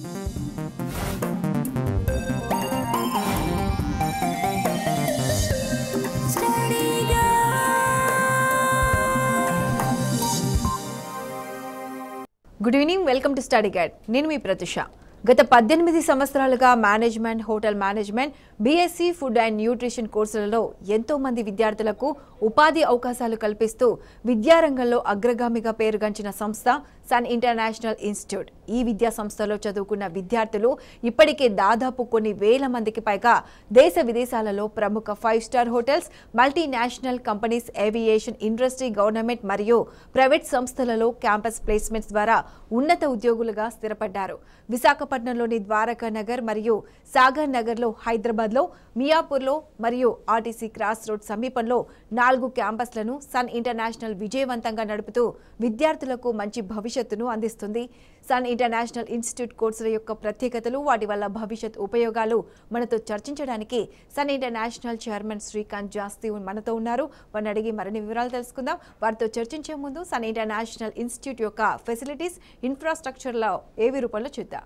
Good evening welcome to study guide నేను మీ ప్రతిష గత పద్దెనిమిది సంవత్సరాలుగా management hotel management BSc food and nutrition కోర్సులలో ఎంతో మంది విద్యార్థులకు ఉపాధి అవకాశాలు కల్పిస్తూ విద్యారంగంలో అగ్రగామిగా పేరుగాంచిన సంస్థ సన్ ఇంటర్నేషనల్ ఇన్స్టిట్యూట్ ఈ విద్యా సంస్థలో చదువుకున్న విద్యార్థులు ఇప్పటికే దాదాపు కొన్ని వేల మందికి పైగా దేశ విదేశాలలో ప్రముఖ five star hotels multinational companies aviation industry government మరియు ప్రైవేట్ సంస్థలలో క్యాంపస్ ప్లేస్మెంట్స్ ద్వారా ఉన్నత ఉద్యోగులుగా స్థిరపడ్డారు విశాఖపట్నంలోని ద్వారకా నగర్ మరియు సాగర్ నగర్లో హైదరాబాద్లో మియాపూర్లో మరియు ఆర్టీసీ క్రాస్ రోడ్ సమీపంలో నాలుగు క్యాంపస్లను సన్ ఇంటర్నేషనల్ విజయవంతంగా నడుపుతూ విద్యార్థులకు మంచి భవిష్యత్తును అందిస్తుంది సన్ ఇంటర్నేషనల్ ఇన్స్టిట్యూట్ కోర్సుల యొక్క ప్రత్యేకతలు వాటి వల్ల భవిష్యత్ ఉపయోగాలు మనతో చర్చించడానికి Sun International chairman Srikanth Jasthi మనతో ఉన్నారు వారిని అడిగి మరిన్ని వివరాలు తెలుసుకుందాం వారితో చర్చించే ముందు సన్ ఇంటర్నేషనల్ ఇన్స్టిట్యూట్ యొక్క ఫెసిలిటీస్ ఇన్ఫ్రాస్ట్రక్చర్లో ఏవి రూపంలో చూద్దాం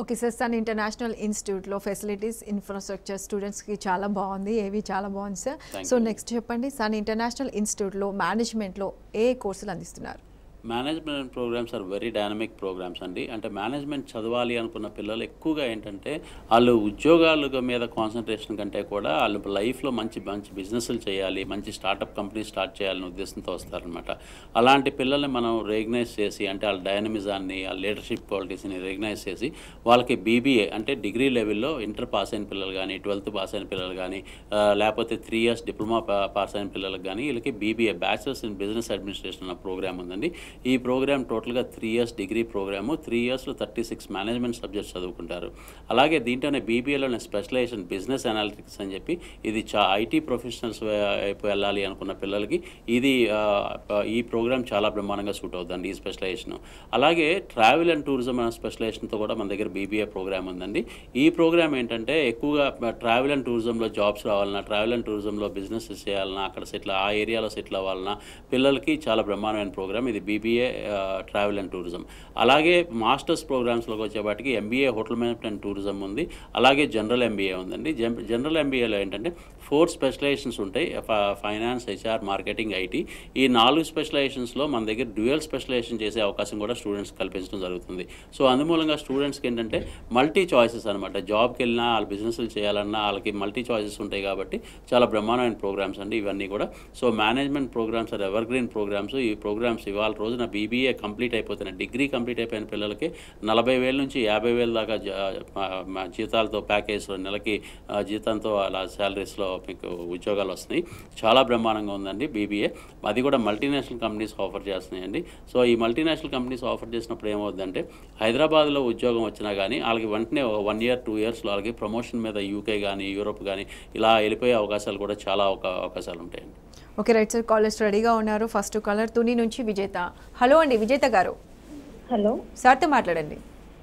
ఓకే సార్ సన్ ఇంటర్నేషనల్ ఇన్స్టిట్యూట్లో ఫెసిలిటీస్ ఇన్ఫ్రాస్ట్రక్చర్ స్టూడెంట్స్కి చాలా బాగుంది ఏవి చాలా బాగుంది sir Thank so you. Next చెప్పండి సన్ ఇంటర్నేషనల్ ఇన్స్టిట్యూట్లో మేనేజ్మెంట్లో ఏ కోర్సులు అందిస్తున్నారు management programmes are very dynamic programmes అండి అంటే మేనేజ్మెంట్ చదవాలి అనుకున్న పిల్లలు ఎక్కువగా ఏంటంటే వాళ్ళు ఉద్యోగాల మీద కాన్సన్ట్రేషన్ కంటే కూడా వాళ్ళు లైఫ్లో మంచి మంచి బిజినెస్లు చేయాలి మంచి స్టార్టప్ కంపెనీ స్టార్ట్ చేయాలనే ఉద్దేశంతో వస్తారనమాట అలాంటి పిల్లల్ని మనం రికగ్నైజ్ చేసి అంటే వాళ్ళ డైనమిజాన్ని వాళ్ళ లీడర్షిప్ క్వాలిటీస్ని రికగ్నైజ్ చేసి వాళ్ళకి బీబీఏ అంటే డిగ్రీ లెవెల్లో ఇంటర్ పాస్ అయిన పిల్లలు కానీ ట్వెల్త్ పాస్ అయిన పిల్లలు కానీ ఆ, లేకపోతే త్రీ ఇయర్స్ డిప్లొమా పా- పాస్ అయిన పిల్లలకు కానీ వీళ్ళకి BBA bachelors in business administration అన్న ప్రోగ్రామ్ ఉందండి ఈ ప్రోగ్రామ్ టోటల్గా three years degree programme three ఇయర్స్లో థర్టీ సిక్స్ మేనేజ్మెంట్ సబ్జెక్ట్స్ చదువుకుంటారు అలాగే దీంట్లోనే బీబీఏలోనే స్పెషలైజేషన్ బిజినెస్ అనాలిటిక్స్ అని చెప్పి ఇది చా ఐటీ ప్రొఫెషనల్స్ వైపు వెళ్ళాలి అనుకున్న పిల్లలకి ఇది ఆ, ఈ ప్రోగ్రామ్ చాలా బ్రహ్మాండంగా సూట్ అవుతుందండి ఈ స్పెషలైజేషన్ అలాగే ట్రావెల్ అండ్ టూరిజం అనే స్పెషలైజేషన్తో కూడా మన దగ్గర బీబీఏ ప్రోగ్రామ్ ఉందండి ఈ ప్రోగ్రామ్ ఏంటంటే ఎక్కువగా ట్రావెల్ అండ్ టూరిజంలో జాబ్స్ రావాలన్నా ట్రావెల్ అండ్ టూరిజంలో బిజినెస్ చేయాలన్నా అక్కడ సెటిల్ ఆ ఏరియాలో సెటిల్ అవ్వాలన్నా పిల్లలకి చాలా బ్రహ్మాండమైన ప్రోగ్రామ్ ఇది బీబీఏ ట్రావెల్ అండ్ టూరిజం అలాగే మాస్టర్స్ ప్రోగ్రామ్స్లోకి వచ్చేపాటికి MBA hotel management and tourism ఉంది అలాగే జనరల్ ఎంబీఏ ఉందండి జన్- జనరల్ ఎంబీఏలో ఏంటంటే ఫోర్ స్పెషలైజేషన్స్ ఉంటాయి ఫ- ఫైనాన్స్ హెచ్ఆర్ మార్కెటింగ్ ఐటీ ఈ నాలుగు స్పెషలైజేషన్స్లో మన దగ్గర డ్యూయల్ స్పెషలైజేషన్ చేసే అవకాశం కూడా స్టూడెంట్స్ కల్పించడం జరుగుతుంది సో అందుమూలంగా స్టూడెంట్స్కి ఏంటంటే మల్టీ చాయిసెస్ అనమాట జాబ్కి వెళ్ళినా వాళ్ళ బిజినెస్లు చేయాలన్నా వాళ్ళకి మల్టీ చాయిసెస్ ఉంటాయి కాబట్టి చాలా బ్రహ్మాండమైన ప్రోగ్రామ్స్ అండి ఇవన్నీ కూడా so management programmes are evergreen programmes ఈ ప్రోగ్రామ్స్ ఇవాళ రోజున బీబీఏ కంప్లీట్ అయిపోతున్న డిగ్రీ కంప్లీట్ అయిపోయిన పిల్లలకి నలభై వేల నుంచి యాభై వేల దాకా జ- మా- మా జీతాలతో ప్యాకేజ్లో నెలకి ఆ, జీతంతో అలా శాలరీస్లో మీకు ఉద్యోగాలు వస్తున్నాయి చాలా బ్రహ్మాండంగా ఉందండి బీబీఏ అది కూడా మల్టీనేషనల్ కంపెనీస్ ఆఫర్ చేస్తున్నాయండి సో ఈ మల్టీనేషనల్ కంపెనీస్ ఆఫర్ చేసినప్పుడు ఏమవుతుందంటే హైదరాబాద్లో ఉద్యోగం వచ్చినా కానీ వాళ్ళకి వెంటనే వన్ ఇయర్ టూ ఇయర్స్లో వాళ్ళకి ప్రమోషన్ మీద యూకే కానీ యూరోప్ కానీ ఇలా వెళ్ళిపోయే అవకాశాలు కూడా చాలా ఒక- అవకాశాలు ఉంటాయండి ఓకే రైట్ సార్ కాలేజ్ రెడీగా ఉన్నారు ఫస్ట్ కాలర్ తుని నుంచి విజేత హలో అండి విజేత గారు హలో సార్తో మాట్లాడండి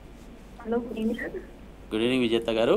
hello good evening sir good evening Vijetha గారు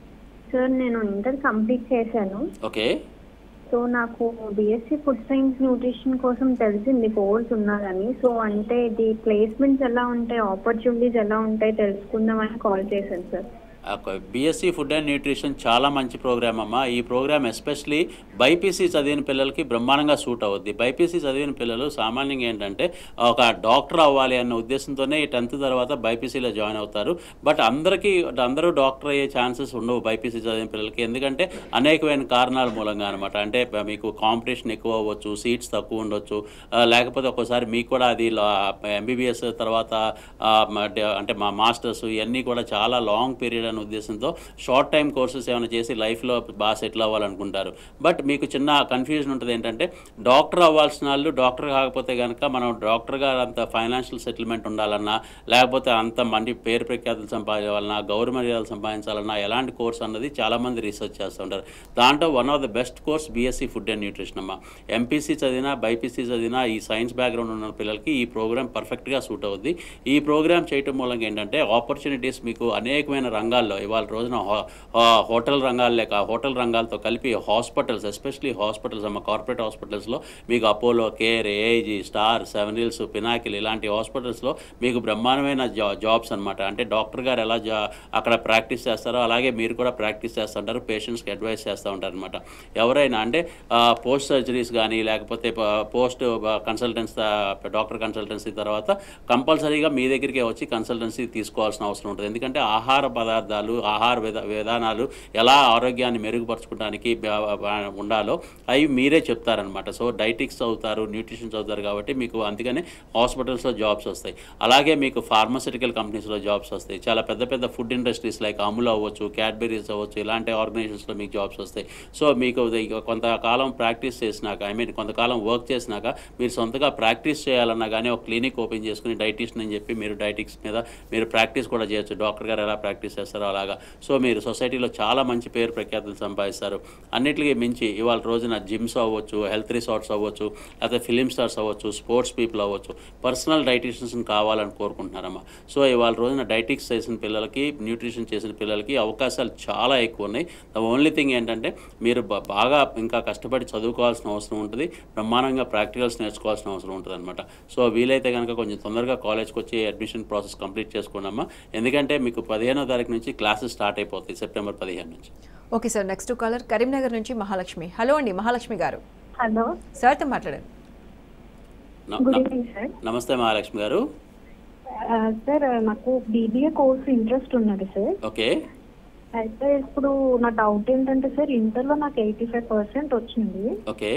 సార్ నేను ఇంటర్ కంప్లీట్ చేశాను ఓకే సో నాకు బీఎస్సీ ఫుడ్ సైన్స్ న్యూట్రిషన్ కోసం తెలిసింది కోర్స్ ఉన్నదని సో అంటే ఇది ప్లేస్మెంట్స్ ఎలా ఉంటాయి ఆపర్చునిటీస్ ఎలా ఉంటాయి తెలుసుకుందామని కాల్ చేశాను sir BSc food and nutrition చాలా మంచి ప్రోగ్రామ్ అమ్మ ఈ ప్రోగ్రామ్ ఎస్పెషలీ బైపీసీ చదివిన పిల్లలకి బ్రహ్మాండంగా సూట్ అవుద్ది బైపీసీ చదివిన పిల్లలు సామాన్యంగా ఏంటంటే ఒక డాక్టర్ అవ్వాలి అన్న ఉద్దేశంతోనే టెన్త్ తర్వాత బైపీసీలో జాయిన్ అవుతారు బట్ అందరికీ అందరూ డాక్టర్ అయ్యే ఛాన్సెస్ ఉండవు బైపీసీ చదివిన పిల్లలకి ఎందుకంటే అనేకమైన కారణాల మూలంగా అనమాట అంటే మీకు కాంపిటీషన్ ఎక్కువ అవ్వచ్చు సీట్స్ తక్కువ ఉండొచ్చు ఆ, లేకపోతే ఒక్కోసారి మీకు కూడా అది ఎంబీబీఎస్ తర్వాత ఆ, మ- డ- అంటే మా మాస్టర్స్ ఇవన్నీ కూడా చాలా లాంగ్ పీరియడ్ అనే ఉద్దేశంతో షార్ట్ టైం కోర్సెస్ ఏమైనా చేసి లైఫ్లో బాగా సెటిల్ అవ్వాలనుకుంటారు బట్ మీకు చిన్న కన్ఫ్యూజన్ ఉంటుంది ఏంటంటే డాక్టర్ అవ్వాల్సిన వాళ్ళు డాక్టర్ కాకపోతే కనుక మనం డాక్టర్గా అంత ఫైనాన్షియల్ సెటిల్మెంట్ ఉండాలన్నా లేకపోతే అంత మంది పేరు ప్రఖ్యాతులు సంపాదించాలన్నా గౌరవ సంపాదించాలన్నా ఎలాంటి కోర్స్ అన్నది చాలామంది రీసెర్చ్ చేస్తూ ఉంటారు దాంట్లో one of the best course BSc food and nutrition అమ్మ ఎంపీసీ చదివినా బైపీసీ చదివినా ఈ సైన్స్ బ్యాక్గ్రౌండ్ ఉన్న పిల్లలకి ఈ ప్రోగ్రామ్ పర్ఫెక్ట్గా సూట్ అవుద్ది ఈ ప్రోగ్రామ్ చేయటం మూలంగా ఏంటంటే ఆపర్చునిటీస్ మీకు అనేకమైన రంగాల్లో ఇవాళ రోజున హో- ఆ, హోటల్ రంగాలు లేక హోటల్ రంగాలతో కలిపి హాస్పిటల్స్ ఎస్పెషలీ హాస్పిటల్స్ అమ్మ కార్పొరేట్ హాస్పిటల్స్లో మీకు Apollo care AIG star seven hills pinnacle ఇలాంటి హాస్పిటల్స్లో మీకు బ్రహ్మాండమైన జా జాబ్స్ అనమాట అంటే డాక్టర్ గారు ఎలా జా అక్కడ ప్రాక్టీస్ చేస్తారో అలాగే మీరు కూడా ప్రాక్టీస్ చేస్తుంటారు పేషెంట్స్కి అడ్వైస్ చేస్తూ ఉంటారు అనమాట ఎవరైనా అంటే పోస్ట్ సర్జరీస్ కానీ లేకపోతే పోస్ట్ కన్సల్టెన్స్ డాక్టర్ కన్సల్టెన్సీ తర్వాత కంపల్సరీగా మీ దగ్గరికి వచ్చి కన్సల్టెన్సీ తీసుకోవాల్సిన అవసరం ఉంటుంది ఎందుకంటే ఆహార పదార్థాలు ఆహార విధ విధానాలు ఎలా ఆరోగ్యాన్ని మెరుగుపరచుకోవడానికి బ- బ- ఉండాలో అవి మీరే చెప్తారనమాట సో డైటిక్స్ చదువుతారు న్యూట్రిషన్ చదువుతారు కాబట్టి మీకు అందుకనే హాస్పిటల్స్లో జాబ్స్ వస్తాయి అలాగే మీకు ఫార్మస్యూటికల్ కంపెనీస్లో జాబ్స్ వస్తాయి చాలా పెద్ద పెద్ద ఫుడ్ ఇండస్ట్రీస్ లైక్ అమూల్ అవ్వచ్చు క్యాడ్బెరీస్ అవ్వచ్చు ఇలాంటి ఆర్గనైజేషన్స్లో మీకు జాబ్స్ వస్తాయి సో మీకు ఇక కొంతకాలం ప్రాక్టీస్ చేసినాక ఐ మీన్ కొంతకాలం వర్క్ చేసినాక మీరు సొంతగా ప్రాక్టీస్ చేయాలన్నా కానీ ఒక క్లినిక్ ఓపెన్ చేసుకుని డైటిషియన్ అని చెప్పి మీరు డైటిక్స్ మీద మీరు ప్రాక్టీస్ కూడా చేయొచ్చు డాక్టర్ గారు ఎలా ప్రాక్టీస్ చేస్తారో చేస్తారో అలాగా సో మీరు సొసైటీలో చాలా మంచి పేరు ప్రఖ్యాతులు సంపాదిస్తారు అన్నిటికీ మించి ఇవాళ రోజున జిమ్స్ అవ్వచ్చు హెల్త్ రిసార్ట్స్ అవ్వచ్చు లేకపోతే ఫిలిం స్టార్స్ అవ్వచ్చు స్పోర్ట్స్ పీపుల్ అవ్వచ్చు పర్సనల్ డైటీషియన్స్ కావాలని కోరుకుంటున్నారమ్మా సో ఇవాళ రోజున డైటిక్స్ చేసిన పిల్లలకి న్యూట్రిషన్ చేసిన పిల్లలకి అవకాశాలు చాలా ఎక్కువ ఉన్నాయి ద ఓన్లీ థింగ్ ఏంటంటే మీరు బ- బాగా ఇంకా కష్టపడి చదువుకోవాల్సిన అవసరం ఉంటుంది బ్రహ్మాండంగా ప్రాక్టికల్స్ నేర్చుకోవాల్సిన అవసరం ఉంటుంది అనమాట సో వీలైతే కనుక కొంచెం తొందరగా కాలేజ్కి వచ్చి అడ్మిషన్ ప్రాసెస్ కంప్లీట్ చేసుకోండమ్మా ఎందుకంటే మీకు పదిహేనో తారీఖు నుంచి క్లాసెస్ స్టార్ట్ అయిపోతాయి సెప్టెంబర్ పదిహేను నుంచి okay sir next caller Karimnagar నుంచి మహాలక్ష్మి హలో అండి మహాలక్ష్మి గారు హలో సార్తో మాట్లాడండి న- గుడ్ న- ఈవినింగ్ సార్ నమస్తే మహాలక్ష్మి గారు సార్ నాకు బీబీఏ కోర్స్ ఇంట్రెస్ట్ ఉన్నది సార్ ఓకే అయితే ఇప్పుడు నా డౌట్ ఏంటంటే సార్ ఇంటర్లో నాకు ఎయిటీ ఫైవ్ పర్సెంట్ వచ్చింది ఓకే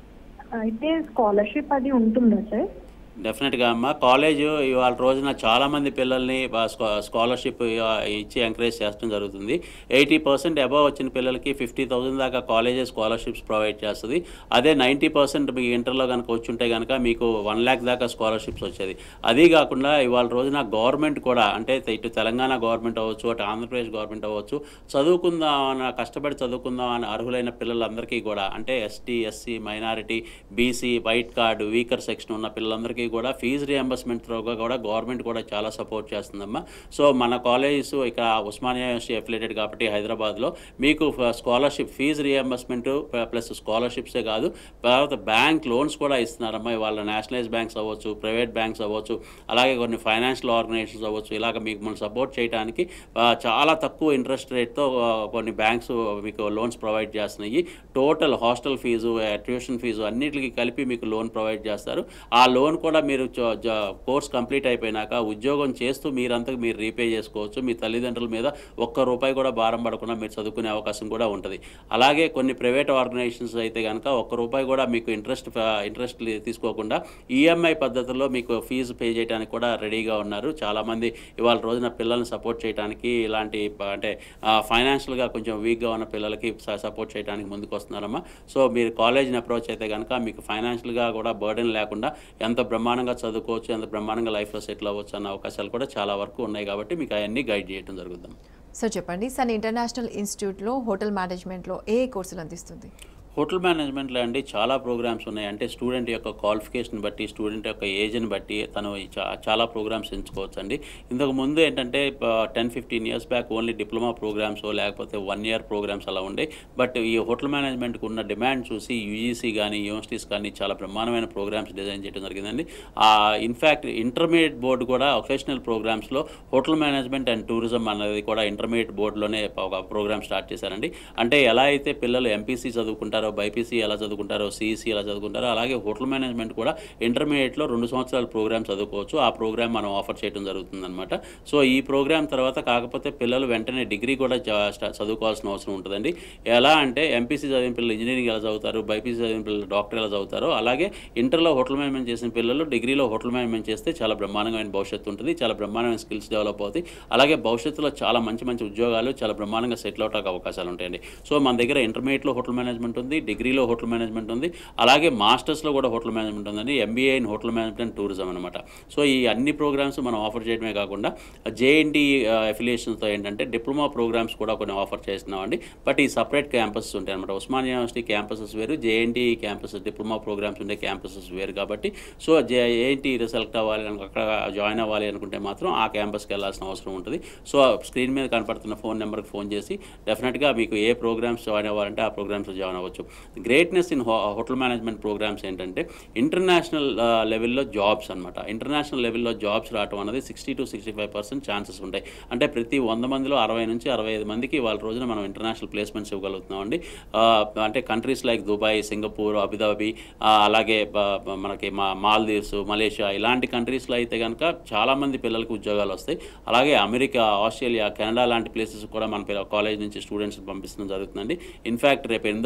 అయితే స్కాలర్షిప్ అది ఉంటుందా సార్ డెఫినెట్గా అమ్మ కాలేజ్ ఇవాళ రోజున చాలామంది పిల్లల్ని బా- స్కా- స్కాలర్షిప్ ఇ- ఇచ్చి ఎంకరేజ్ చేయడం జరుగుతుంది ఎయిటీ పర్సెంట్ అబవ్ వచ్చిన పిల్లలకి ఫిఫ్టీ థౌసండ్ దాకా కాలేజెస్ స్కాలర్షిప్స్ ప్రొవైడ్ చేస్తుంది అదే నైంటీ పర్సెంట్ మీకు ఇంటర్లో కనుక వచ్చుంటే కనుక మీకు వన్ ల్యాక్ దాకా స్కాలర్షిప్స్ వచ్చేది అది కాకుండా ఇవాళ రోజున గవర్నమెంట్ కూడా అంటే ఇటు తెలంగాణ గవర్నమెంట్ అవ్వచ్చు అటు ఆంధ్రప్రదేశ్ గవర్నమెంట్ అవ్వచ్చు చదువుకుందాం అన్న కష్టపడి చదువుకుందాం అని అర్హులైన పిల్లలందరికీ కూడా అంటే ST SC minority BC white card weaker section ఉన్న పిల్లలందరికీ కూడా ఫీజు రియంబర్స్మెంట్ త్రోగా కూడా గవర్నమెంట్ కూడా చాలా సపోర్ట్ చేస్తుందమ్మా సో మన కాలేజెస్ ఇక్కడ ఉస్మానియా యూనివర్సిటీ అఫిలేటెడ్ కాబట్టి హైదరాబాద్లో మీకు స్కాలర్షిప్ ఫీజు రియంబర్స్మెంట్ ప్లస్ స్కాలర్షిప్సే కాదు తర్వాత బ్యాంక్ లోన్స్ కూడా ఇస్తున్నారమ్మా ఇవాళ నేషనలైజ్ బ్యాంక్స్ అవ్వచ్చు ప్రైవేట్ బ్యాంక్స్ అవ్వచ్చు అలాగే కొన్ని ఫైనాన్షియల్ ఆర్గనైజేషన్స్ అవ్వచ్చు ఇలాగ మీకు మనం సపోర్ట్ చేయడానికి ఆ, చాలా తక్కువ ఇంట్రెస్ట్ రేట్తో కొన్ని బ్యాంక్స్ మీకు లోన్స్ ప్రొవైడ్ చేస్తున్నాయి total hostel fee tuition fee అన్నిటికీ కలిపి మీకు లోన్ ప్రొవైడ్ చేస్తారు ఆ లోన్ కూడా మీరు కోర్స్ కంప్లీట్ అయిపోయినాక ఉద్యోగం చేస్తూ మీరంతకు మీరు రీపే చేసుకోవచ్చు మీ తల్లిదండ్రుల మీద ఒక్క రూపాయి కూడా భారం పడకుండా మీరు చదువుకునే అవకాశం కూడా ఉంటుంది అలాగే కొన్ని ప్రైవేట్ ఆర్గనైజేషన్స్ అయితే కనుక ఒక్క రూపాయి కూడా మీకు ఇంట్రెస్ట్ ఇంట్రెస్ట్ తీసుకోకుండా ఈఎంఐ పద్ధతిలో మీకు ఫీజు పే చేయడానికి కూడా రెడీగా ఉన్నారు చాలామంది ఇవాళ రోజున పిల్లల్ని సపోర్ట్ చేయడానికి ఇలాంటి ప- అంటే ఫైనాన్షియల్గా కొంచెం వీక్గా ఉన్న పిల్లలకి సపోర్ట్ చేయడానికి ముందుకు వస్తున్నారమ్మా సో మీరు కాలేజ్ని అప్రోచ్ అయితే కనుక మీకు ఫైనాన్షియల్గా కూడా బర్డెన్ లేకుండా ఎంత బ్రహ్మాండంగా చదువుకోవచ్చు ఎంత బ్రహ్మాండంగా లైఫ్లో సెటిల్ అవ్వచ్చు అన్న అవకాశాలు కూడా చాలా వరకు ఉన్నాయి కాబట్టి మీకు అవన్నీ గైడ్ చేయడం జరుగుతుంది సార్ చెప్పండి సన్ ఇంటర్నేషనల్ ఇన్స్టిట్యూట్లో హోటల్ మేనేజ్మెంట్లో ఏ కోర్సులు అందిస్తుంది హోటల్ మేనేజ్మెంట్లో అండి చాలా ప్రోగ్రామ్స్ ఉన్నాయి అంటే స్టూడెంట్ యొక్క క్వాలిఫికేషన్ బట్టి స్టూడెంట్ యొక్క ఏజ్ని బట్టి తను ఈ చా- చాలా ప్రోగ్రామ్స్ ఎంచుకోవచ్చు అండి ఇంతకు ముందు ఏంటంటే ten fifteen years back only diploma programmes లేకపోతే వన్ ఇయర్ ప్రోగ్రామ్స్ అలా ఉండే బట్ ఈ హోటల్ మేనేజ్మెంట్కి ఉన్న డిమాండ్ చూసి యూజీసీ కానీ యూనివర్సిటీస్ కానీ చాలా బ్రహ్మాండమైన ప్రోగ్రామ్స్ డిజైన్ చేయడం జరిగిందండి ఇన్ఫ్యాక్ట్ ఇంటర్మీడియట్ బోర్డు కూడా ఒకేషనల్ ప్రోగ్రామ్స్లో హోటల్ మేనేజ్మెంట్ అండ్ టూరిజం అనేది కూడా ఇంటర్మీడియట్ బోర్డులోనే ఒక ప్రోగ్రామ్ స్టార్ట్ చేశారండి అంటే ఎలా అయితే పిల్లలు ఎంపీసీ చదువుకుంటారో బైపీసీ ఎలా చదువుకుంటారో సిఈసీ ఎలా చదువుకుంటారో అలాగే హోటల్ మేనేజ్మెంట్ కూడా ఇంటర్మీడియట్లో రెండు సంవత్సరాల ప్రోగ్రామ్ చదువుకోవచ్చు ఆ ప్రోగ్రామ్ మనం ఆఫర్ చేయడం జరుగుతుందన్నమాట సో ఈ ప్రోగ్రామ్ తర్వాత కాకపోతే పిల్లలు వెంటనే డిగ్రీ కూడా చ- స్ట- చదువుకోవాల్సిన అవసరం ఉంటుందండి ఎలా అంటే ఎంపీసీ చదివిన పిల్లలు ఇంజనీరింగ్ ఎలా చదువుతారు బైపీసీ చదివిన పిల్లలు డాక్టర్ ఎలా చదువుతారో అలాగే ఇంటర్లో హోటల్ మేనేజ్మెంట్ చేసిన పిల్లలు డిగ్రీలో హోటల్ మేనేజ్మెంట్ చేస్తే చాలా బ్రహ్మాండమైన భవిష్యత్తు ఉంటుంది చాలా బ్రహ్మాండమైన స్కిల్స్ డెవలప్ అవుతాయి అలాగే భవిష్యత్తులో చాలా మంచి మంచి ఉద్యోగాలు చాలా బ్రహ్మాండంగా సెటిల్ అవడానికి అవకాశాలు ఉంటాయండి సో మన దగ్గర ఇంటర్మీడియట్లో హోటల్ మేనేజ్మెంట్ ఉంది డిగ్రీలో హోటల్ మేనేజ్మెంట్ ఉంది అలాగే మాస్టర్స్లో కూడా హోటల్ మేనేజ్మెంట్ ఉందండి MBA in hotel management and tourism అనమాట సో ఈ అన్ని ప్రోగ్రామ్స్ మనం ఆఫర్ చేయడమే కాకుండా జేఎన్టీ అఫిలియేషన్స్తో ఏంటంటే డిప్లొమా ప్రోగ్రామ్స్ కూడా కొన్ని ఆఫర్ చేస్తున్నామండి బట్ ఈ సపరేట్ క్యాంపసెస్ ఉంటాయి అనమాట ఉస్మానియా యూనివర్సిటీ క్యాంపసెస్ వేరు జేఎన్టీ క్యాంపసెస్ డిప్లొమా ప్రోగ్రామ్స్ ఉండే క్యాంపసెస్ వేరు కాబట్టి సో జేఎన్టీ సెలెక్ట్ అవ్వాలి అనుకో- అక్కడ జాయిన్ అవ్వాలి అనుకుంటే మాత్రం ఆ క్యాంపస్కి వెళ్ళాల్సిన అవసరం ఉంటుంది సో స్క్రీన్ మీద కనపడుతున్న ఫోన్ నెంబర్కి ఫోన్ చేసి డెఫినెట్గా మీకు ఏ ప్రోగ్రామ్స్ జాయిన్ అవ్వాలంటే ఆ ప్రోగ్రామ్స్ జాయిన్ అవ్వచ్చు greatness in hotel management programmes ఏంటంటే ఇంటర్నేషనల్ లెవెల్లో జాబ్స్ అనమాట ఇంటర్నేషనల్ లెవెల్లో జాబ్స్ రావడం అనేది sixty to sixty five percent chances ఉంటాయి అంటే ప్రతి వంద మందిలో అరవై నుంచి అరవై ఐదు మందికి వాళ్ళ రోజున మనం ఇంటర్నేషనల్ ప్లేస్మెంట్స్ ఇవ్వగలుగుతున్నామండి ఆ, అంటే countries like Dubai Singapore Abu Dhabi ఆ, అలాగే బ- బ- మనకి మా మాల్దీవ్స్ మలేషియా ఇలాంటి కంట్రీస్లో అయితే కనుక చాలామంది పిల్లలకు ఉద్యోగాలు వస్తాయి అలాగే అమెరికా ఆస్ట్రేలియా కెనడా లాంటి ప్లేసెస్ కూడా మన పిల్ల- కాలేజ్ నుంచి స్టూడెంట్స్ పంపిస్తడం జరుగుతుందండి ఇన్ఫ్యాక్ట్ రేపు ఎనిమిదో తారీఖు మన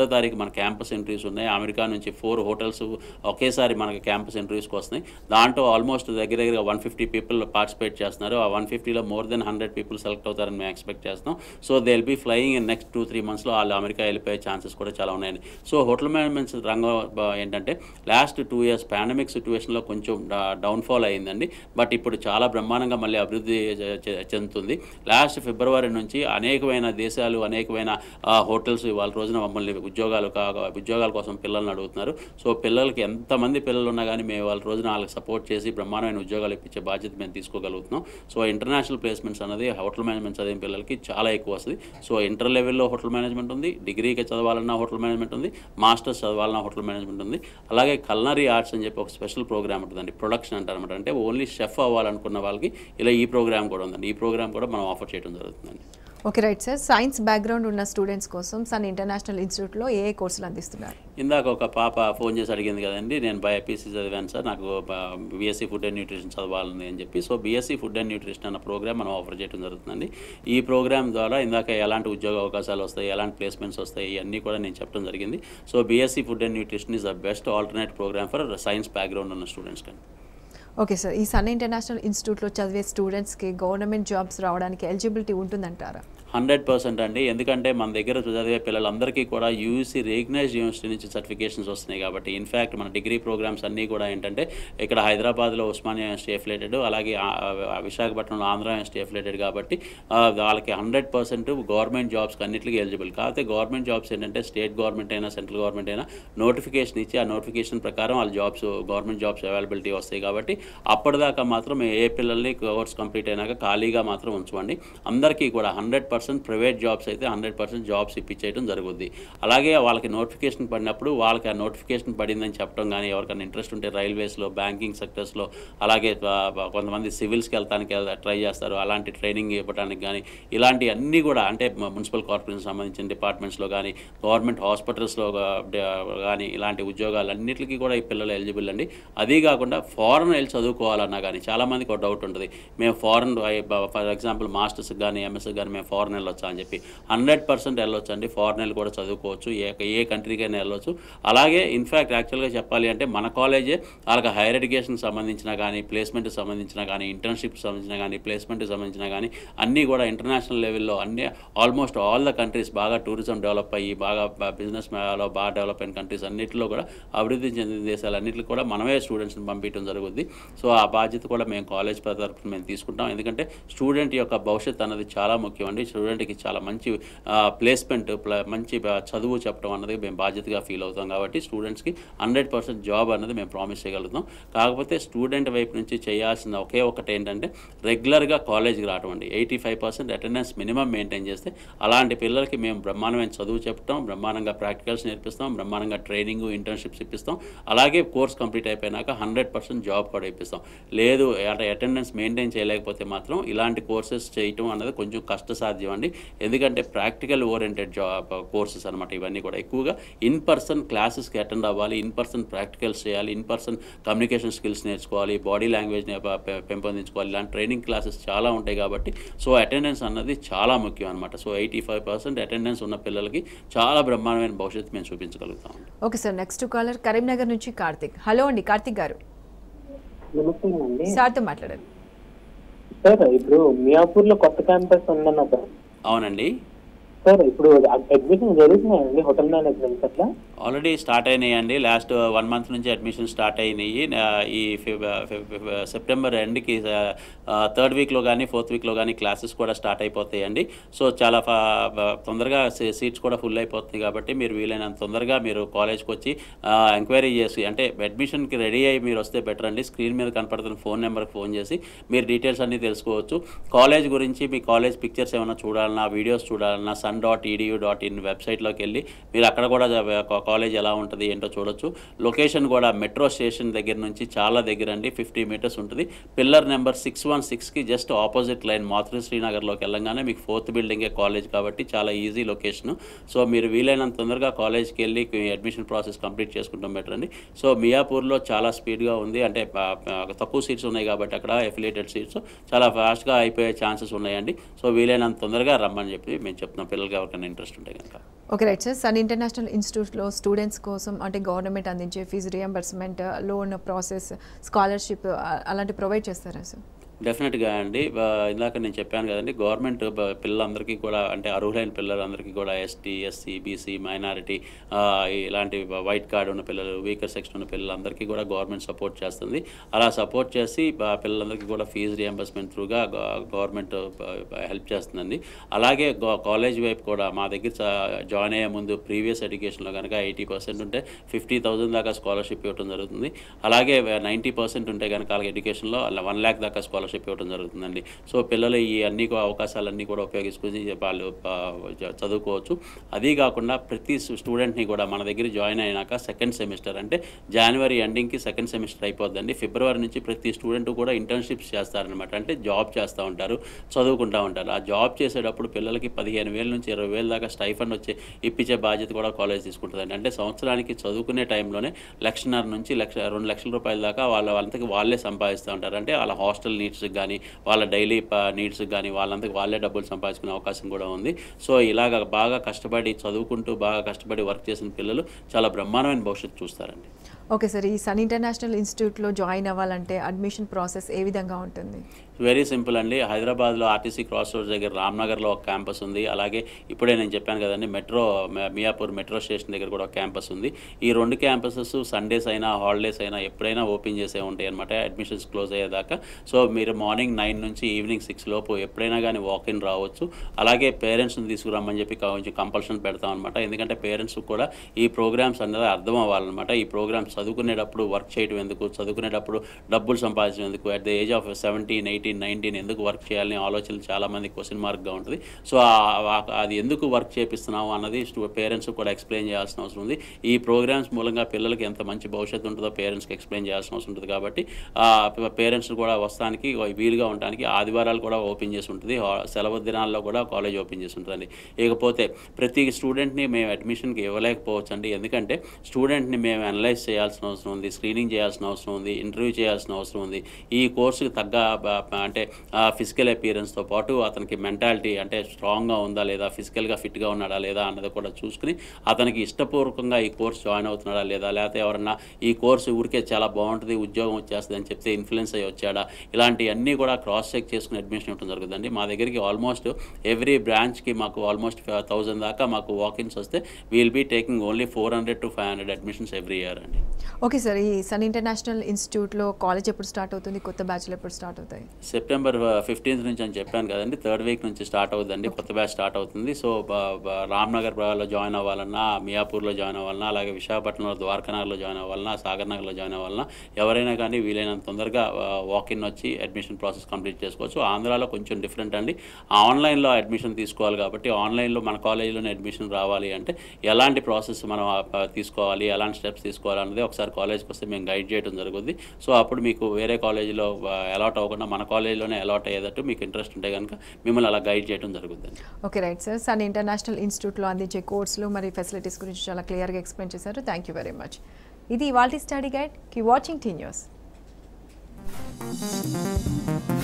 మన క్యాంపస్ ఎంట్రీస్ ఉన్నాయి అమెరికా నుంచి ఫోర్ హోటల్స్ ఒకేసారి మనకి క్యాంపస్ ఎంట్రీస్కి వస్తున్నాయి దాంట్లో ఆల్మోస్ట్ దగ్గర దగ్గర వన్ ఫిఫ్టీ పీపుల్ పార్టిసిపేట్ చేస్తున్నారు ఆ వన్ ఫిఫ్టీలో more then hundred people select అవుతారని మేము ఎక్స్పెక్ట్ చేస్తాం so they will be flying in next two three మంత్స్లో వాళ్ళు అమెరికా వెళ్ళిపోయే ఛాన్సెస్ కూడా చాలా ఉన్నాయండి సో హోటల్ మేనేజ్మెంట్ రంగం బ- ఏంటంటే లాస్ట్ టూ ఇయర్స్ పాండమిక్ సిచ్యువేషన్లో కొంచెం డౌన్ఫాల్ అయిందండి బట్ ఇప్పుడు చాలా బ్రహ్మాండంగా మళ్ళీ అభివృద్ధి చె- చె- చెందుతుంది లాస్ట్ ఫిబ్రవరి నుంచి అనేకమైన దేశాలు అనేకమైన ఆ, హోటల్స్ ఇవాళ రోజున మమ్మల్ని ఉద్యోగాలు కా ఉద్యోగాల కోసం పిల్లల్ని అడుగుతున్నారు సో పిల్లలకి ఎంతమంది పిల్లలు ఉన్నా కానీ మేము వాళ్ళ రోజున వాళ్ళకి సపోర్ట్ చేసి బ్రహ్మాండమైన ఉద్యోగాలు ఇప్పించే బాధ్యత మేము తీసుకోగలుగుతున్నాం సో ఇంటర్నేషనల్ ప్లేస్మెంట్స్ అనేది హోటల్ మేనేజ్మెంట్ చదివిన పిల్లలకి చాలా ఎక్కువ వస్తుంది సో ఇంటర్ లెవెల్లో హోటల్ మేనేజ్మెంట్ ఉంది డిగ్రీకి చదవాలన్నా హోటల్ మేనేజ్మెంట్ ఉంది మాస్టర్స్ చదవాలన్నా హోటల్ మేనేజ్మెంట్ ఉంది అలాగే కల్నరీ ఆర్ట్స్ అని చెప్పి ఒక స్పెషల్ ప్రోగ్రామ్ ఉంటుందండి ప్రొడక్షన్ అంటారు అనమాట అంటే ఓన్లీ షెఫ్ అవ్వాలనుకున్న వాళ్ళకి ఇలా ఈ ప్రోగ్రామ్ కూడా ఉందండి ఈ ప్రోగ్రామ్ కూడా మనం ఆఫర్ చేయడం జరుగుతుందండి okay right sir science background ఉన్న స్టూడెంట్స్ కోసం సన్ ఇంటర్నేషనల్ ఇన్స్టిట్యూట్లో ఏ ఏ కోర్సులు అందిస్తున్నారు ఇందాక ఒక పాప ఫోన్ చేసి అడిగింది కదండి నేను బైపీసీ చదివాను సార్ నాకు బీఎస్సీ ఫుడ్ అండ్ న్యూట్రిషన్ చదవాలని అని చెప్పి so BSc food and nutrition అన్న ప్రోగ్రామ్ మనం ఆఫర్ చేయడం జరుగుతుందండి ఈ ప్రోగ్రామ్ ద్వారా ఇందాక ఎలాంటి ఉద్యోగ అవకాశాలు వస్తాయి ఎలాంటి ప్లేస్మెంట్స్ వస్తాయి ఇవన్నీ కూడా నేను చెప్పడం జరిగింది so BSc food and nutrition is the best alternate program for science background ఉన్న స్టూడెంట్స్ కండి ఓకే సార్ ఈ సన్ ఇంటర్నేషనల్ ఇన్స్టిట్యూట్లో చదివే స్టూడెంట్స్కి గవర్నమెంట్ జాబ్స్ రావడానికి ఎలిజిబిలిటీ ఉంటుందంటారా హండ్రెడ్ పర్సెంట్ అండి ఎందుకంటే మన దగ్గర చదివే పిల్లలందరికీ కూడా యూసీ రికగ్నైజ్ యూనివర్సిటీ నుంచి సర్టిఫికేషన్స్ వస్తున్నాయి కాబట్టి ఇన్ఫ్యాక్ట్ మన డిగ్రీ ప్రోగ్రామ్స్ అన్నీ కూడా ఏంటంటే ఇక్కడ హైదరాబాద్లో ఉస్మానియా యూనివర్సిటీ ఎఫిలేటెడ్ అలాగే ఆ- ఆ విశాఖపట్నంలో ఆంధ్ర యూనివర్సిటీ ఎఫిలేటెడ్ కాబట్టి ఆ, వాళ్ళకి హండ్రెడ్ పర్సెంట్ గవర్నమెంట్ జాబ్స్కి అన్నిటికీ ఎలిజిబుల్ కాకపోతే గవర్నమెంట్ జాబ్స్ ఏంటంటే స్టేట్ గవర్నమెంట్ అయినా సెంట్రల్ గవర్నమెంట్ అయినా నోటిఫికేషన్ ఇచ్చి ఆ నోటిఫికేషన్ ప్రకారం వాళ్ళ జాబ్స్ గవర్నమెంట్ జాబ్స్ అవైలబిలిటీ వస్తాయి కాబట్టి అప్పటిదాకా మాత్రం ఏ పిల్లల్ని కోర్స్ కంప్లీట్ అయినాక ఖాళీగా మాత్రం ఉంచమండి అందరికీ కూడా హండ్రెడ్ పర్సెంట్ ప్రైవేట్ జాబ్స్ అయితే హండ్రెడ్ పర్సెంట్ జాబ్స్ ఇప్పించేయడం జరుగుద్ది అలాగే వాళ్ళకి నోటిఫికేషన్ పడినప్పుడు వాళ్ళకి ఆ నోటిఫికేషన్ పడిందని చెప్పడం కానీ ఎవరికైనా ఇంట్రెస్ట్ ఉంటే రైల్వేస్లో బ్యాంకింగ్ సెక్టర్స్లో అలాగే ఆ, ఆ, కొంతమంది సివిల్స్కి వెళ్తానికి ట్రై చేస్తారు అలాంటి ట్రైనింగ్ ఇవ్వడానికి కానీ ఇలాంటి అన్నీ కూడా అంటే మ- మున్సిపల్ కార్పొరేషన్ సంబంధించిన డిపార్ట్మెంట్స్లో కానీ గవర్నమెంట్ హాస్పిటల్స్లో కానీ ఇలాంటి ఉద్యోగాలు అన్నిటికీ కూడా ఈ పిల్లలు ఎలిజిబుల్ అండి అదీ కాకుండా ఫారెన్ వెళ్ళి చదువుకోవాలన్నా కానీ చాలామందికి ఒక డౌట్ ఉంటుంది మేము ఫారెన్ ఫర్ ఎగ్జాంపుల్ మాస్టర్స్ కానీ ఎంఎస్కి కానీ మేము ఫారెన్ వెళ్ళొచ్చా అని చెప్పి హండ్రెడ్ పర్సెంట్ వెళ్ళొచ్చు అండి ఫారెన్ వెళ్ళి కూడా చదువుకోవచ్చు ఏ ఏ కంట్రీకైనా వెళ్ళొచ్చు అలాగే ఇన్ఫ్యాక్ట్ యాక్చువల్గా చెప్పాలి అంటే మన కాలేజే వాళ్ళకి హైయర్ ఎడ్యుకేషన్కి సంబంధించిన కానీ ప్లేస్మెంట్కి సంబంధించిన కానీ ఇంటర్న్షిప్కి సంబంధించిన కానీ ప్లేస్మెంట్కి సంబంధించిన కానీ అన్నీ కూడా ఇంటర్నేషనల్ లెవెల్లో అన్ని ఆల్మోస్ట్ ఆల్ ద కంట్రీస్ బాగా టూరిజం డెవలప్ అయ్యి బాగా బిజినెస్ లో బాగా డెవలప్ అయిన కంట్రీస్ అన్నింటిలో కూడా అభివృద్ధి చెందిన దేశాలన్నింటిలో కూడా మనమే స్టూడెంట్స్ని పంపించడం జరుగుద్ది సో ఆ బాధ్యత కూడా మేము కాలేజ్ తరఫున మేము తీసుకుంటాం ఎందుకంటే స్టూడెంట్ యొక్క భవిష్యత్తు అన్నది చాలా ముఖ్యం అండి స్టూడెంట్కి చాలా మంచి ప్లేస్మెంట్ మంచి ఆ, చదువు చెప్పడం అన్నది మేము బాధ్యతగా ఫీల్ అవుతాం కాబట్టి స్టూడెంట్స్కి హండ్రెడ్ పర్సెంట్ జాబ్ అన్నది మేము ప్రామిస్ చేయగలుగుతాం కాకపోతే స్టూడెంట్ వైపు నుంచి చేయాల్సిన ఒకే ఒకటి ఏంటంటే రెగ్యులర్గా కాలేజ్కి రావడం అండి eighty five percent attendance minimum maintain చేస్తే అలాంటి పిల్లలకి మేము బ్రహ్మాండమైన చదువు చెప్తాం బ్రహ్మాండంగా ప్రాక్టికల్స్ నేర్పిస్తాం బ్రహ్మాండంగా ట్రైనింగ్ ఇంటర్న్షిప్స్ ఇప్పిస్తాం అలాగే కోర్స్ కంప్లీట్ అయిపోయినాక హండ్రెడ్ పర్సెంట్ జాబ్ కూడా ఇప్పిస్తాం లేదు అంటే అటెండెన్స్ మెయింటైన్ చేయలేకపోతే మాత్రం ఇలాంటి కోర్సెస్ చేయటం అనేది కొంచెం కష్టసాధ్యం అండి ఎందుకంటే ప్రాక్టికల్ ఓరియంటెడ్ జాబ్ కోర్సెస్ అనమాట ఇవన్నీ కూడా ఎక్కువగా ఇన్ పర్సన్ క్లాసెస్కి అటెండ్ అవ్వాలి ఇన్ పర్సన్ ప్రాక్టికల్స్ చేయాలి ఇన్ పర్సన్ కమ్యూనికేషన్ స్కిల్స్ నేర్చుకోవాలి బాడీ లాంగ్వేజ్ని పెంపొందించుకోవాలి ఇలాంటి ట్రైనింగ్ క్లాసెస్ చాలా ఉంటాయి కాబట్టి సో అటెండెన్స్ అన్నది చాలా ముఖ్యం అనమాట so eighty five percent attendance ఉన్న పిల్లలకి చాలా బ్రహ్మాండమైన భవిష్యత్తు మేము చూపించగలుగుతాం okay sir next caller Karimnagar నుంచి కార్తిక్ హలో అండి కార్తిక్ గారు నమస్తే అండి సార్తో మాట్లాడండి సార్ ఇప్పుడు మియాపూర్ లో కొత్త క్యాంపస్ ఉందన్న సార్ అవునండి సార్ ఇప్పుడు అడ్మిషన్ జరుగుతున్నాయండి హోటల్ మేనేజ్మెంట్ అట్లా ఆల్రెడీ స్టార్ట్ అయినాయండి లాస్ట్ వన్ మంత్ నుంచి అడ్మిషన్ స్టార్ట్ అయినాయి ఆ, ఈ ఫిబ్- ఫిబ్- ఫిబ్- సెప్టెంబర్ ఎండ్కి థర్డ్ వీక్లో కానీ ఫోర్త్ వీక్లో కానీ క్లాసెస్ కూడా స్టార్ట్ అయిపోతాయండి సో చాలా ఫా- బ- తొందరగా సీ- సీట్స్ కూడా ఫుల్ అయిపోతుంది కాబట్టి మీరు వీలైనంత తొందరగా మీరు కాలేజ్కి వచ్చి ఆ, ఎంక్వైరీ చేసి అంటే అడ్మిషన్కి రెడీ అయ్యి మీరు వస్తే బెటర్ అండి స్క్రీన్ మీద కనపడుతున్న ఫోన్ నెంబర్కి ఫోన్ చేసి మీరు డీటెయిల్స్ అన్నీ తెలుసుకోవచ్చు కాలేజ్ గురించి మీ కాలేజ్ పిక్చర్స్ ఏమైనా చూడాలన్నా వీడియోస్ చూడాలన్నా Sun dot EDU dot in వెబ్సైట్లోకి వెళ్ళి మీరు అక్కడ కూడా జ- కాలేజ్ ఎలా ఉంటుంది ఏంటో చూడొచ్చు లొకేషన్ కూడా మెట్రో స్టేషన్ దగ్గర నుంచి చాలా దగ్గర అండి ఫిఫ్టీ మీటర్స్ ఉంటుంది పిల్లర్ నెంబర్ సిక్స్ వన్ సిక్స్కి జస్ట్ ఆపోజిట్ లైన్ మాతృ శ్రీనగర్లోకి వెళ్ళంగానే మీకు ఫోర్త్ బిల్డింగే కాలేజ్ కాబట్టి చాలా ఈజీ లొకేషన్ సో మీరు వీలైనంత తొందరగా కాలేజ్కి వెళ్ళి అడ్మిషన్ ప్రాసెస్ కంప్లీట్ చేసుకుంటాం బెటర్ అండి సో మియాపూర్లో చాలా స్పీడ్గా ఉంది అంటే ఆ, ఆ, తక్కువ సీట్స్ ఉన్నాయి కాబట్టి అక్కడ ఎఫిలియేటెడ్ సీట్స్ చాలా ఫాస్ట్గా అయిపోయే ఛాన్సెస్ ఉన్నాయండి సో వీలైనంత తొందరగా రమ్మని చెప్పి మేము చెప్తున్నాం పిల్లలకి జనరల్గా ఎవరికైనా ఇంట్రెస్ట్ ఉంటే కనుక okay right sir Sun international ఇన్స్టిట్యూట్లో స్టూడెంట్స్ కోసం అంటే గవర్నమెంట్ అందించే fee reimbursement loan process scholarship అలాంటి ప్రొవైడ్ చేస్తారా సార్ డెఫినెట్గా అండి ఆ, ఇందాక నేను చెప్పాను కదండి గవర్నమెంట్ బ- పిల్లలందరికీ కూడా అంటే అర్హులైన పిల్లలందరికీ కూడా ఎస్టీ ఎస్సీ బీసీ మైనారిటీ ఇలాంటి వైట్ కార్డ్ ఉన్న పిల్లలు వీకర్ సెక్షన్ ఉన్న పిల్లలందరికీ కూడా గవర్నమెంట్ సపోర్ట్ చేస్తుంది అలా సపోర్ట్ చేసి బ- పిల్లలందరికీ కూడా ఫీజు రియంబర్స్మెంట్ త్రూగా గవర్నమెంట్ హెల్ప్ చేస్తుందండి అలాగే గా- కాలేజ్ వైపు కూడా మా దగ్గర చ- జాయిన్ అయ్యే ముందు ప్రీవియస్ ఎడ్యుకేషన్లో కనుక ఎయిటీ పర్సెంట్ ఉంటే ఫిఫ్టీ థౌసండ్ దాకా స్కాలర్షిప్ ఇవ్వడం జరుగుతుంది అలాగే నైంటీ పర్సెంట్ ఉంటే కనుక వాళ్ళకి ఎడ్యుకేషన్లో అలా వన్ ల్యాక్ దాకా స్కాలర్షిప్ ఇవ్వడం జరుగుతుందండి సో పిల్లలు ఈ అన్ని కూ- అవకాశాలన్నీ కూడా ఉపయోగించుకుని వాళ్ళు ఆ, చ- చదువుకోవచ్చు అదీ కాకుండా ప్రతి స్టూడెంట్ని కూడా మన దగ్గర జాయిన్ అయినాక సెకండ్ సెమిస్టర్ అంటే జనవరి ఎండింగ్కి సెకండ్ సెమిస్టర్ అయిపోద్దండి ఫిబ్రవరి నుంచి ప్రతి స్టూడెంట్ కూడా ఇంటర్న్షిప్స్ చేస్తారనమాట అంటే జాబ్ చేస్తూ ఉంటారు చదువుకుంటూ ఉంటారు ఆ జాబ్ చేసేటప్పుడు పిల్లలకి పదిహేను వేల నుంచి ఇరవై వేల దాకా స్టైఫండ్ వచ్చే ఇప్పించే బాధ్యత కూడా కాలేజ్ తీసుకుంటుందండి అంటే సంవత్సరానికి చదువుకునే టైంలోనే లక్షన్నర నుంచి లక్ష రెండు లక్షల రూపాయల దాకా వాళ్ళ వాళ్ళంతకి వాళ్ళే సంపాదిస్తూ ఉంటారు అంటే వాళ్ళ హాస్టల్ నీడ్స్కి కానీ వాళ్ళ డైలీ నీడ్స్కి కానీ వాళ్ళంతకి వాళ్ళే డబ్బులు సంపాదించుకునే అవకాశం కూడా ఉంది సో ఇలాగ బాగా కష్టపడి చదువుకుంటూ బాగా కష్టపడి వర్క్ చేసిన పిల్లలు చాలా బ్రహ్మాండమైన భవిష్యత్తు చూస్తారండి ఓకే సార్ ఈ సన్ ఇంటర్నేషనల్ ఇన్స్టిట్యూట్లో జాయిన్ అవ్వాలంటే అడ్మిషన్ ప్రాసెస్ ఏ విధంగా ఉంటుంది వెరీ సింపుల్ అండి హైదరాబాద్లో ఆర్టీసీ క్రాస్ రోడ్స్ దగ్గర రామ్నగర్లో ఒక క్యాంపస్ ఉంది అలాగే ఇప్పుడే నేను చెప్పాను కదండి మెట్రో మ- మియాపూర్ మెట్రో స్టేషన్ దగ్గర కూడా ఒక క్యాంపస్ ఉంది ఈ రెండు క్యాంపసెస్ సండేస్ అయినా హాలిడేస్ అయినా ఎప్పుడైనా ఓపెన్ చేసే ఉంటాయి అనమాట అడ్మిషన్స్ క్లోజ్ అయ్యేదాకా సో మీరు మార్నింగ్ నైన్ నుంచి ఈవినింగ్ సిక్స్ లోపు ఎప్పుడైనా కానీ వాక్ ఇన్ రావచ్చు అలాగే పేరెంట్స్ని తీసుకురమ్మని చెప్పి కొంచెం కంపల్షన్ పెడతాం అనమాట ఎందుకంటే పేరెంట్స్ కూడా ఈ ప్రోగ్రామ్స్ అనేది అర్థం అవ్వాలన్నమాట ఈ ప్రోగ్రామ్స్ చదువుకునేటప్పుడు వర్క్ చేయడం ఎందుకు చదువుకునేటప్పుడు డబ్బులు సంపాదించడం ఎందుకు at the age of seventeen eighteen nineteen ఎందుకు వర్క్ చేయాలని ఆలోచనలు చాలా మంది క్వశ్చన్ మార్క్గా ఉంటుంది సో ఆ- ఆ- అది ఎందుకు వర్క్ చేపిస్తున్నాము అన్నది పేరెంట్స్ కూడా ఎక్స్ప్లెయిన్ చేయాల్సిన అవసరం ఉంది ఈ ప్రోగ్రామ్స్ మూలంగా పిల్లలకి ఎంత మంచి భవిష్యత్తు ఉంటుందో పేరెంట్స్కి ఎక్స్ప్లెయిన్ చేయాల్సిన అవసరం ఉంటుంది కాబట్టి పేరెంట్స్ కూడా వస్తానికి వీలుగా ఉండడానికి ఆదివారాలు కూడా ఓపెన్ చేసి ఉంటుంది హా- సెలవు దినాల్లో కూడా కాలేజ్ ఓపెన్ చేసి ఉంటుందండి ఇకపోతే ప్రతి స్టూడెంట్ని మేము అడ్మిషన్కి ఇవ్వలేకపోవచ్చు అండి ఎందుకంటే స్టూడెంట్ని మేము అనలైజ్ చేయాల్సిన అవసరం ఉంది స్క్రీనింగ్ చేయాల్సిన అవసరం ఉంది ఇంటర్వ్యూ చేయాల్సిన అవసరం ఉంది ఈ కోర్సుకి తగ్గ బ- బ- అంటే ఫిజికల్ అపియరెన్స్తో పాటు అతనికి మెంటాలిటీ అంటే స్ట్రాంగ్గా ఉందా లేదా ఫిజికల్గా ఫిట్గా ఉన్నాడా లేదా అన్నది కూడా చూసుకుని అతనికి ఇష్టపూర్వకంగా ఈ కోర్స్ జాయిన్ అవుతున్నాడా లేదా లేకపోతే ఎవరన్నా ఈ కోర్సు ఊరికే చాలా బాగుంటుంది ఉద్యోగం వచ్చేస్తుంది అని చెప్తే ఇన్ఫ్లుయెన్స్ అయ్యి వచ్చాడా ఇలాంటివన్నీ కూడా క్రాస్ చెక్ చేసుకుని అడ్మిషన్ ఇవ్వడం జరుగుతుందండి మా దగ్గరికి ఆల్మోస్ట్ ఎవ్రీ బ్రాంచ్కి మాకు ఆల్మోస్ట్ థౌజండ్ దాకా మాకు వాకిన్స్ వస్తే we'll be taking only four hundred to five hundred admissions every year అండి ఓకే సార్ ఈ సన్ ఇంటర్నేషనల్ ఇన్స్టిట్యూట్లో కాలేజ్ ఎప్పుడు స్టార్ట్ అవుతుంది కొత్త బ్యాచ్లు ఎప్పుడు స్టార్ట్ అవుతాయి సెప్టెంబర్ ఫిఫ్టీన్త్ నుంచి అని చెప్పాను కదండి థర్డ్ వీక్ నుంచి స్టార్ట్ అవుతుందండి కొత్త బ్యాచ్ స్టార్ట్ అవుతుంది సో బ- బ- రామ్నగర్ లో జాయిన్ అవ్వాలన్నా మియాపూర్లో జాయిన్ అవ్వాలన్నా అలాగే విశాఖపట్నంలో ద్వారకానగర్లో జాయిన్ అవ్వాలన్నా సాగర్ నగర్లో జాయిన్ అవ్వాలన్నా ఎవరైనా కానీ వీలైనంత తొందరగా వాక్ ఇన్ వచ్చి అడ్మిషన్ ప్రాసెస్ కంప్లీట్ చేసుకోవచ్చు ఆంధ్రాలో కొంచెం డిఫరెంట్ అండి ఆన్లైన్లో అడ్మిషన్ తీసుకోవాలి కాబట్టి ఆన్లైన్లో మన కాలేజీలోనే అడ్మిషన్ రావాలి అంటే ఎలాంటి ప్రాసెస్ మనం ఆ, తీసుకోవాలి ఎలాంటి స్టెప్స్ తీసుకోవాలి అన్నది ఒకసారి కాలేజ్కి వస్తే మేము గైడ్ చేయడం జరుగుతుంది సో అప్పుడు మీకు వేరే కాలేజీలో అలాట్ అవ్వకుండా మన కాలేజీలోనే అలాట్ అయ్యేటట్టు మీకు ఇంట్రెస్ట్ ఉంటే కనుక మిమ్మల్ని అలా గైడ్ చేయడం జరుగుతుంది okay right sir Sun international ఇన్స్టిట్యూట్లో అందించే కోర్సులు మరియు ఫెసిలిటీస్ గురించి చాలా క్లియర్గా ఎక్స్ప్లెయిన్ చేశారు థ్యాంక్ యూ వెరీ మచ్ ఇది ఇవాల్టి స్టడీ గైడ్ కీ వాచింగ్ టీ న్యూస్